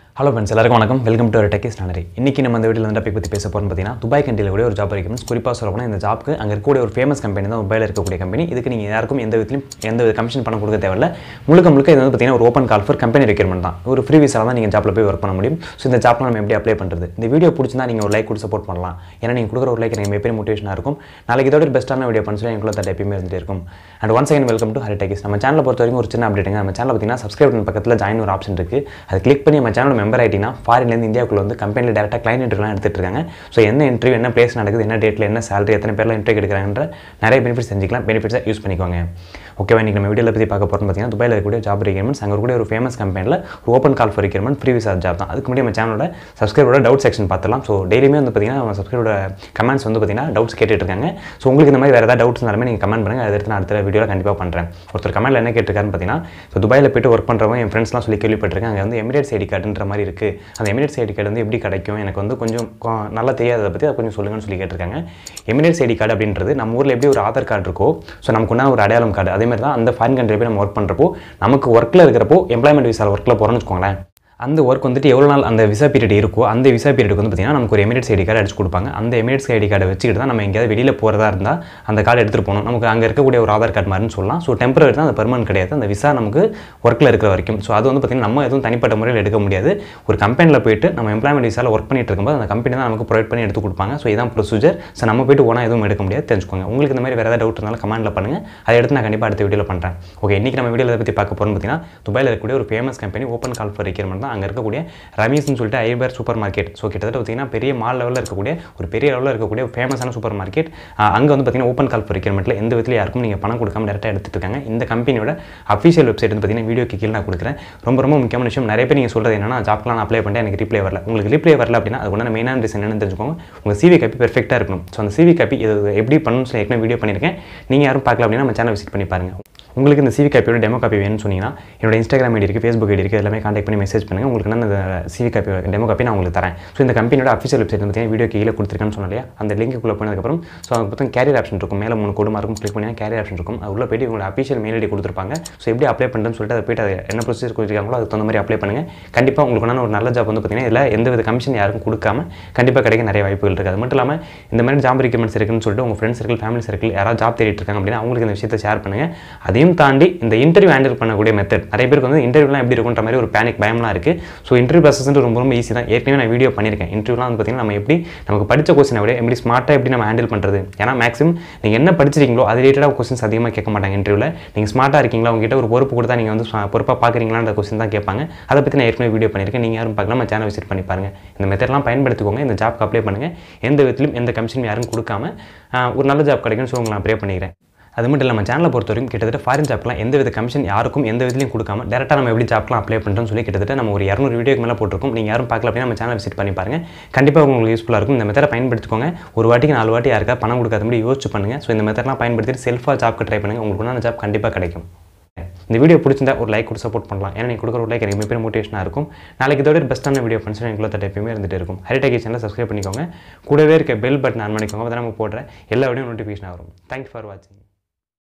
hello friends எல்லாருக்கும் வணக்கம் welcome to ஒரு டெக்கிஸ் நானரி இன்றைக்கி நம்ம இந்த வீடியோவில் வந்து டாபிக் பற்றி பேச போகிறோம் பார்த்தீங்கன்னா துபாய் கண்ட்ரியில் கூட ஒரு ஜாப் ரெக்யூமெண்ட்ஸ் குறிப்பாக சொல்ல போனால் இந்த ஜாப்க்கு அங்கே இருக்கக்கூடிய ஒரு ஃபேமஸ் கம்பெனி தான் துபாயில் இருக்கக்கூடிய கம்பெனி இதுக்கு நீங்கள் யாருக்கும் எந்த விதத்திலும் எந்த வித கமிஷன் பணம் கொடுக்க தேவையில்ல முழுக்க முழுக்க இது வந்து பார்த்தீங்கன்னா ஒரு open call for company requirement தான் ஒரு ஃப்ரீ விசால தான் நீங்கள் ஜாப்பில் போய் ஒர்க் பண்ண முடியும் ஸோ இந்த ஜாப்லாம் நம்ம எப்படி அப்ளை பண்ணுறது இந்த வீடியோ பிடிச்சிருந்தா நீங்கள் ஒரு லைக் கொடுத்து சப்போர்ட் பண்ணலாம் ஏன்னா நீங்கள் கொடுக்குற ஒரு லைக் எனக்கு மிகப்பெரிய மோட்டிவேஷனாக இருக்கும் நாளைக்கு இதோட பெஸ்ட்டான வீடியோ பண்ண சொல்லி எனக்குள்ள தட்ட எப்பயுமே இருந்துட்டு இருக்கும் and once again welcome to Hari Techies நம்ம சேனலை பொறுத்த வரைக்கும் ஒரு சின்ன அப்டேட்டுங்க நம்ம சேனல் பார்த்தீங்கன்னா சப்ஸ்கிரைப் பண்ண பக்கத்தில் ஜாயின் ஒரு ஆப்ஷன் இருக்குது அதை கிளிக் பண்ணி நம்ம சேனல் மெம்பர் ஆகிட்டீங்கன்னா ஃபாரின்லேருந்து இந்தியாவுக்குள்ள வந்து கம்பெனியில் டேரெக்டாக கிளைண்ட் இன்டர்வியூலாம் எடுத்துட்டு இருக்காங்க ஸோ என்ன இன்டர்வியூ என்ன பிளேஸ் நடக்குது என்ன டேட்டில் என்ன salary எத்தனை பேர்லாம் இன்டர்வியூ எடுக்கிறாங்கன்ற நிறைய பெனிஃபிட்ஸ் செஞ்சுக்கலாம் பெனிஃபிட்ஸை யூஸ் பண்ணிக்கோங்க ஓகேவா இன்றைக்கி நம்ம வீடியோவில் பற்றி பார்க்க போகிறோம் பார்த்தீங்கன்னா துபாயில் இருக்கக்கூடிய ஜாப் ரெக்யூர்மெண்ட்ஸ் அங்கே இருக்கக்கூடிய ஒரு ஃபேமஸ் கம்பெனியில் ஒரு open call for requirement free visa job தான் அதுக்கு முன்னாடி நம்ம சேனலோட சப்ஸ்கிரைபரோட டவுட் செக்ஷன் பார்த்துலாம் ஸோ டெய்லியுமே வந்து பார்த்தீங்கன்னா நம்ம சப்ஸ்கிரைபரோட கமெண்ட்ஸ் வந்து பார்த்தீங்கன்னா டவுட்ஸ் கேட்டுட்டு இருக்காங்க ஸோ உங்களுக்கு இந்த மாதிரி வேறு ஏதாவது டவுட்ஸ் இருந்தாலுமே நீங்கள் கமெண்ட் பண்ணுங்கள் அதை எடுத்து நான் அடுத்த வீடியோவில் கண்டிப்பாக பண்ணுறேன் ஒருத்தர் கமெண்ட்டில் என்ன கேட்டிருக்காருன்னு பார்த்தீங்கன்னா ஸோ துபாயில் போயிட்டு ஒர்க் பண்ணுறவங்க என் ஃப்ரெண்ட்ஸ்லாம் சொல்லி கேள்விப்பட்டிருக்கேன் அங்கே வந்து எமிரேட்ஸ் ஐடி கார்டுன்ற மாதிரி இருக்குது அந்த எமிரேட்ஸ் ஐடி கார்டு வந்து எப்படி கிடைக்கும் எனக்கு வந்து கொஞ்சம் கொ- நல்லா தெரியாததை பற்றி அதை கொஞ்சம் சொல்லுங்கன்னு சொல்லி கேட்டிருக்காங்க எமிரேட்ஸ் ஐடி கார்டு அப்படின்றது நம்ம ஊரில் எப்படி ஒரு ஆதார் கார்டு இருக்கோ ஸோ நமக்கு உண்டான ஒரு அடையாளம் கார்டு அதே மாதிரி தான் அந்த ஃபாரின் கண்ட்ரி போய் நம்ம ஒர்க் பண்ணுறப்போ நமக்கு ஒர்க்கில் இருக்கிறப்போ எம்ப்ளாய்மெண்ட் விசாவில் ஒர்க்கில் போகிறோம்னு வச்சுக்கோங்களேன் அந்த ஒர்க் வந்துட்டு எவ்வளோ நாள் அந்த விசா பீரியட் இருக்கோ அந்த விசா பீரியடுக்கு வந்து பார்த்தீங்கன்னா நமக்கு ஒரு எமிரேட்ஸ் ஐடி கார்டு அடிச்சு கொடுப்பாங்க அந்த எமிரேட்ஸ் ஐடி கார்டை வச்சுக்கிட்டு தான் நம்ம எங்கேயாவது வெளியில் போகிறதா இருந்தால் அந்த கார்டு எடுத்துகிட்டு போகணும் நமக்கு அங்கே இருக்கக்கூடிய ஒரு ஆதார் கார்டு மாதிரின்னு சொல்லலாம் ஸோ டெம்பரரி தான் அது பெர்மனன்ட் கிடையாது அந்த விசா நமக்கு ஒர்க்கில் இருக்கிற வரைக்கும் ஸோ அது வந்து பார்த்திங்கன்னா நம்ம எதுவும் தனிப்பட்ட முறையில் எடுக்க முடியாது ஒரு கம்பெனியில் போயிட்டு நம்ம எம்ப்ளாய்மெண்ட் விசாவில் ஒர்க் பண்ணிட்டு இருக்கும்போது அந்த கம்பெனி தான் நமக்கு ப்ரொவைட் பண்ணி எடுத்து கொடுப்பாங்க ஸோ இதான் ப்ரொசீஜர் ஸோ நம்ம போயிட்டு ஓனா எதுவும் எடுக்க முடியாது தெரிஞ்சுக்கோங்க உங்களுக்கு இந்த மாதிரி வேறு ஏதாவது டவுட் இருந்தாலும் கமெண்ட்டில் பண்ணுங்கள் அதை எடுத்து நான் கண்டிப்பாக அடுத்த வீடியோவில் பண்ணுறேன் ஓகே இன்றைக்கி நம்ம வீடியோவில் பற்றி பார்க்க போகிறோம் பார்த்தீங்கன்னா துபாயில் இருக்கக்கூடிய ஒரு famous company open call for requirement தான் அங்கே இருக்கக்கூடிய ரமீஸ்னு சொல்லிட்டு ஐபர் சூப்பர் மார்க்கெட் ஸோ கிட்டத்தட்ட பார்த்தீங்கன்னா பெரிய மால் லெவலில் இருக்கக்கூடிய ஒரு பெரிய லெவலில் இருக்கக்கூடிய ஃபேமஸான சூப்பர் மார்க்கெட் அங்கே வந்து பார்த்தீங்கன்னா ஓப்பன் கால் ஃபார் ரெக்யூர்மெண்ட்டில் எந்த விதத்தில் யாருக்கும் நீங்கள் பணம் கொடுக்காம டேரெக்டாக எடுத்துட்டு இருக்காங்க இந்த கம்பெனியோட அஃபிஷியல் வெப்சைட் வந்து பார்த்தீங்கன்னா வீடியோக்கு கீழே நான் கொடுக்குறேன் ரொம்ப ரொம்ப முக்கியமான விஷயம் நிறைய பேர் நீங்கள் சொல்கிறது என்னன்னா ஜாப்லாம் நான் அப்ளை பண்ணிட்டு எனக்கு ரிப்ளை வரல உங்களுக்கு ரிப்ளை வரல அப்படின்னா அது உண்டான மெயினான ரீசன் என்னன்னு தெரிஞ்சுக்கோங்க உங்கள் சிவி காப்பி பெர்ஃபெக்ட்டாக இருக்கணும் ஸோ அந்த சிவி காப்பி இது எப்படி பண்ணணும்னு சொல்லி ஏற்கனவே வீடியோ பண்ணியிருக்கேன் நீங்கள் யாரும் பார்க்கல அப்படின்னா நம்ம சேனல் விசிட் பண்ணி பாருங்கள் உங்களுக்கு இந்த சிவி காப்பியோட டெமோ காப்பி வேணும்னு சொன்னீங்கன்னா என்னோட இன்ஸ்டாகிராம் ஐடி இருக்குது ஃபேஸ்புக் ஐடி இருக்குது எல்லாமே கான்டாக்ட் பண்ணி மெசேஜ் பண்ணுங்கள் உங்களுக்கு நான் அந்த சிவி காப்பி டெமோ காப்பி நான் உங்களுக்கு தரேன் ஸோ இந்த கம்பெனியோட அஃபிஷியல் வெப்சைட் பார்த்தீங்கன்னா வீடியோ கீழே கொடுத்துருக்கேன்னு சொன்னாலே அந்த லிங்க்குள்ளே போனதுக்கப்புறம் ஸோ அது பார்த்தா கேரியர் ஆப்ஷன் இருக்கும் மேலே மூணு கோடு மார்க்கும் கிளிக் பண்ணி கேரியர் ஆப்ஷன் இருக்கும் அது உள்ள போயிட்டு உங்களோட அஃபிஷியல் மெயில் ஐடி கொடுத்துருப்பாங்க ஸோ எப்படி அப்ளை பண்ணுறேன்னு சொல்லிட்டு அதை போயிட்டு அதை என்ன ப்ரொசீஜர் கொடுத்துருக்காங்களோ அதுக்கு தகுந்த மாதிரி அப்ளை பண்ணுங்கள் கண்டிப்பாக உங்களுக்கு ஒரு நல்ல ஜாப் வந்து பார்த்தீங்கன்னா இதில் எந்த வித கமிஷன் யாருக்கும் கொடுக்காம கண்டிப்பாக கிடைக்க நிறைய வாய்ப்புகள் இருக்குது அது மட்டும் இல்லாமல் இந்த மாதிரி ஜாப் ரெக்யூமெண்ட்ஸ் இருக்குன்னு சொல்லிட்டு உங்கள் ஃப்ரெண்ட்ஸ் சர்க்கிள் ஃபேமிலி சர்க்கிள் யாராவது ஜாப் தேடிட்டு இருக்காங்க அப்படின்னா அவங்களுக்கு இந்த விஷயத்தை ஷேர் பண்ணுங்கள் அதையும் தாண்டி இந்த இன்டர்வியூ ஹேண்டில் பண்ணக்கூடிய மெத்தட் நிறைய பேருக்கு வந்து இன்டர்வியூலாம் எப்படி இருக்குன்ற மாதிரி ஒரு பேனிக் பயம்லாம் இருக்குது ஸோ இன்டர்வியூ ப்ராசஸ் ரொம்ப ரொம்ப ஈஸி தான் ஏற்கனவே நான் வீடியோ பண்ணியிருக்கேன் இன்டர்வியூலாம் வந்து பார்த்தீங்கன்னா நம்ம எப்படி நமக்கு படித்த கொஸ்டினை விட எப்படி ஸ்மார்ட்டாக எப்படி நம்ம ஹேண்டில் பண்ணுறது ஏன்னா மேக்ஸிமம் நீங்கள் என்ன படிச்சிருக்கீங்களோ அது ரிலேட்டடாக கொஸ்டின்ஸ் அதிகமாக கேட்க மாட்டாங்க இன்டர்வியூவில் நீங்கள் ஸ்மார்ட்டாக இருக்கீங்களா உங்ககிட்ட ஒரு பொறுப்பு கொடுத்தா நீங்கள் வந்து ஸ்மா- பொறுப்பாக பார்க்குறீங்களான்ற கொஸ்டின் தான் கேட்பாங்க அதை பற்றி நான் ஏற்கனவே வீடியோ பண்ணியிருக்கேன் நீங்கள் யாரும் பார்க்கலாம் நம்ம சேனல் விசிட் பண்ணி பாருங்கள் இந்த மெத்தட்லாம் பயன்படுத்திக்கோங்க இந்த ஜாப்க்கு அப்ளை பண்ணுங்கள் எந்த விதத்திலும் எந்த கமிஷன் யாரும் கொடுக்காம ஆஹ், ஒரு நல்ல ஜாப் கிடைக்கும்னு சொல்லி உங்களை நான் ப்ரே பண்ணிக்கிறேன் அது மட்டும் இல்லாமல் சேனலை பொறுத்த வரைக்கும் கிட்டத்தட்ட ஃபாரின் ஜாப்லாம் எந்த வித கமிஷன் யாருக்கும் எந்த விதத்துலையும் கொடுக்காம டேரெக்டாக நம்ம எப்படி ஜாப்லாம் அப்ளை பண்ணுறோம்னு சொல்லி கிட்டத்தட்ட நம்ம ஒரு இரநூறு வீடியோக்கு மேலே போட்டிருக்கோம் நீங்கள் யாரும் பார்க்கல அப்படின்னா நம்ம சேனல் விசிட் பண்ணி பாருங்க கண்டிப்பாக உங்களுக்கு யூஸ்ஃபுல்லாக இருக்கும் இந்த மெத்தடை பயன்படுத்திக்கோங்க ஒரு வாட்டிக்கு நாலு வாட்டி யாருக்கா பணம் கொடுக்காத மாதிரி யோசிச்சு பண்ணுங்க ஸோ இந்த மெத்தட்லாம் பயன்படுத்திட்டு செல்ஃபாக ஜாப்க்கு ட்ரை பண்ணுங்க உங்களுக்கு உண்டான ஜாப் கண்டிப்பாக கிடைக்கும் இந்த வீடியோ பிடிச்சிருந்தா ஒரு லைக் கொடுத்து சப்போர்ட் பண்ணலாம் ஏன்னா நீங்கள் கொடுக்குற ஒரு லைக் எனக்கு மிகப்பெரிய மோட்டிவேஷனாக இருக்கும் நாளைக்கு இதோட பெஸ்ட்டான வீடியோ ஃபங்க்ஷன் எங்களை தட்ட எப்பயுமே இருந்துட்டு இருக்கும் ஹரிடேக் சேனலை சப்ஸ்கிரைப் பண்ணிக்கோங்க கூடவே இருக்க பெல் பட்டன் ஆன் பண்ணிக்கோங்க அப்போ நம்ம போடுற எல்லா வீடியோ நோட்டிஃபிகேஷன் வரும் தேங்க்ஸ் ஃபார் வாட்சிங்